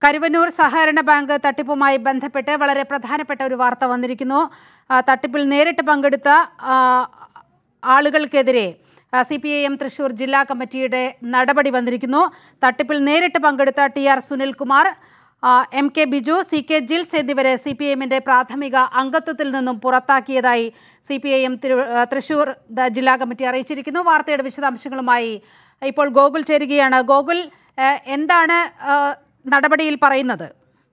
കരുവന്നൂർ സഹകരണ ബാങ്ക് തട്ടിപ്പുമായി ബന്ധപ്പെട്ട് വളരെ പ്രധാനപ്പെട്ട ഒരു വാർത്ത വന്നിരിക്കുന്നു ആ, തട്ടിപ്പിൽ നേരിട്ട് പങ്കെടുത്ത ആ, ആളുകൾക്കെതിരെ C P I M Thrissur ജില്ലാ കമ്മിറ്റിയുടെ നടപടി വന്നിരിക്കുന്നു തട്ടിപ്പിൽ നേരിട്ട് പങ്കെടുത്ത ടി ആർ സുനിൽകുമാർ ആ, M K Biju C K Jils എന്നിവരെ സി പി എമ്മിൻ്റെ പ്രാഥമിക അംഗത്വത്തിൽ നിന്നും പുറത്താക്കിയതായി C P I M Thrissur ദ ജില്ലാ കമ്മിറ്റി അറിയിച്ചിരിക്കുന്നു വാർത്തയുടെ വിശദാംശങ്ങളുമായി ഇപ്പോൾ ഗോകുൽ ചേരുകയാണ് ഗോകുൽ ആ, എന്താണ് ആ, നടപടിയിൽ പറയുന്നത്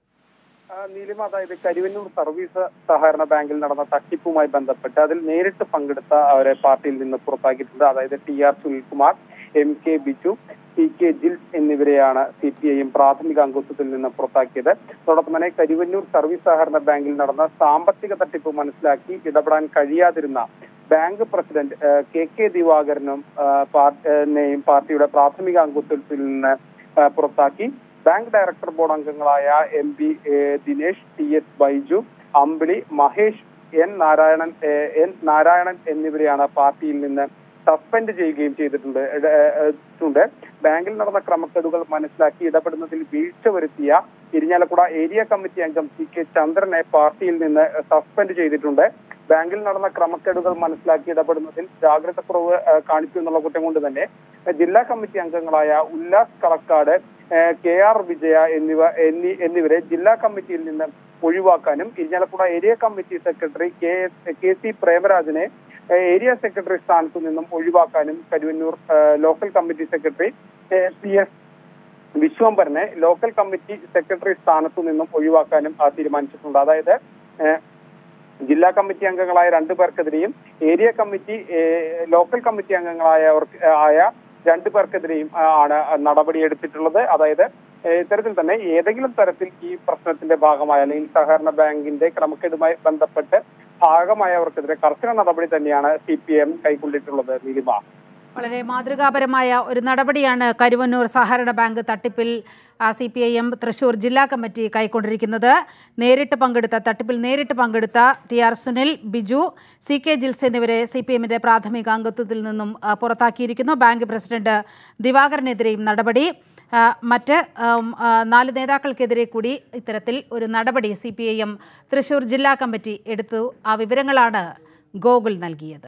ആ, നീലിമ അതായത് കരുവന്നൂർ സർവീസ് സഹകരണ ബാങ്കിൽ നടന്ന തട്ടിപ്പുമായി ബന്ധപ്പെട്ട് അതിൽ നേരിട്ട് പങ്കെടുത്ത അവരെ പാർട്ടിയിൽ നിന്ന് പുറത്താക്കിയിട്ടുണ്ട് അതായത് T R Sunilkumar M K Biju C K Jils എന്നിവരെയാണ് സി പി ഐ എം പ്രാഥമിക അംഗത്വത്തിൽ നിന്ന് പുറത്താക്കിയത് അതോടൊപ്പം തന്നെ കരുവന്നൂർ സർവീസ് സഹകരണ ബാങ്കിൽ നടന്ന സാമ്പത്തിക തട്ടിപ്പ് മനസ്സിലാക്കി ഇടപെടാൻ കഴിയാതിരുന്ന ബാങ്ക് പ്രസിഡന്റ് ആ, കെ കെ ദിവാകരനും ആ, പാർ- ആ, നെയും പാർട്ടിയുടെ പ്രാഥമിക അംഗത്വത്തിൽ നിന്ന് ആ, പുറത്താക്കി ബാങ്ക് ഡയറക്ടർ ബോർഡ് അംഗങ്ങളായ M P Dinesh T S Baiju Ambili Mahesh N Narayanan ഏ, എൻ നാരായണൻ എന്നിവരെയാണ് പാർട്ടിയിൽ നിന്ന് സസ്പെൻഡ് ചെയ്യുകയും ചെയ്തിട്ടുണ്ട് ഇട- ഏ, ട്ടുണ്ട് ബാങ്കിൽ നടന്ന ക്രമക്കേടുകൾ മനസ്സിലാക്കി ഇടപെടുന്നതിൽ വീഴ്ച വരുത്തിയ ഇരിഞ്ഞാലക്കുട ഏരിയ കമ്മിറ്റി അംഗം സി കെ ചന്ദ്രനെ പാർട്ടിയിൽ നിന്ന് സസ്പെൻഡ് ചെയ്തിട്ടുണ്ട് ബാങ്കിൽ നടന്ന ക്രമക്കേടുകൾ മനസ്സിലാക്കി ഇടപെടുന്നതിൽ ജാഗ്രതക്കുറവ് ഏ, കാണിച്ചു എന്നുള്ള കുറ്റം കൊണ്ട് തന്നെ ഏ, ജില്ലാ കമ്മിറ്റി അംഗങ്ങളായ ഉല്ലാസ് കളക്കാട് ഏ, കെ ആർ വിജയ എന്നിവ എന്നി എന്നിവരെ ജില്ലാ കമ്മിറ്റിയിൽ നിന്ന് ഒഴിവാക്കാനും Irinjalakuda area committee secretary K S K C പ്രേമരാജനെ ഏ, ഏരിയ സെക്രട്ടറി സ്ഥാനത്തു നിന്നും ഒഴിവാക്കാനും കരുവന്നൂർ ഏ, ലോക്കൽ കമ്മിറ്റി സെക്രട്ടറി ഏ, പി എസ് വിശ്വംഭരനെ ലോക്കൽ കമ്മിറ്റി സെക്രട്ടറി സ്ഥാനത്തു നിന്നും ഒഴിവാക്കാനും ആ, തീരുമാനിച്ചിട്ടുണ്ട് അതായത് ഏ, ജില്ലാ കമ്മിറ്റി അംഗങ്ങളായ രണ്ടു പേർക്കെതിരെയും ഏരിയ കമ്മിറ്റി ഏ, ലോക്കൽ കമ്മിറ്റി അംഗങ്ങളായവർക്ക് ആയ രണ്ടു പേർക്കെതിരെയും ആ, ആണ് നടപടിയെടുത്തിട്ടുള്ളത് അതായത് ഏ, ഇത്തരത്തിൽ തന്നെ ഏതെങ്കിലും തരത്തിൽ ഈ പ്രശ്നത്തിന്റെ ഭാഗമായ അല്ലെങ്കിൽ സഹകരണ ബാങ്കിന്റെ ക്രമക്കേടുമായി ബന്ധപ്പെട്ട് ഭാഗമായവർക്കെതിരെ കർശന നടപടി തന്നെയാണ് സി പി എം കൈക്കൊണ്ടിട്ടുള്ളത് നീലിമ വളരെ മാതൃകാപരമായ ഒരു നടപടിയാണ് കരുവന്നൂർ സഹകരണ ബാങ്ക് തട്ടിപ്പിൽ C P I M Thrissur ജില്ലാ കമ്മിറ്റി കൈക്കൊണ്ടിരിക്കുന്നത് നേരിട്ട് പങ്കെടുത്ത തട്ടിപ്പിൽ നേരിട്ട് പങ്കെടുത്ത T R Sunil Biju C K Jils എന്നിവരെ സി പി എമ്മിൻ്റെ പ്രാഥമിക അംഗത്വത്തിൽ നിന്നും ആ, പുറത്താക്കിയിരിക്കുന്നു ബാങ്ക് പ്രസിഡന്റ് ദിവാകരനെതിരെയും നടപടി ആ, മറ്റ് ആം, ആ, നാല് നേതാക്കൾക്കെതിരെ കൂടി ഇത്തരത്തിൽ ഒരു നടപടി C P I M Thrissur ജില്ലാ കമ്മിറ്റി എടുത്തു ആ വിവരങ്ങളാണ് ഗോകുൽ നൽകിയത്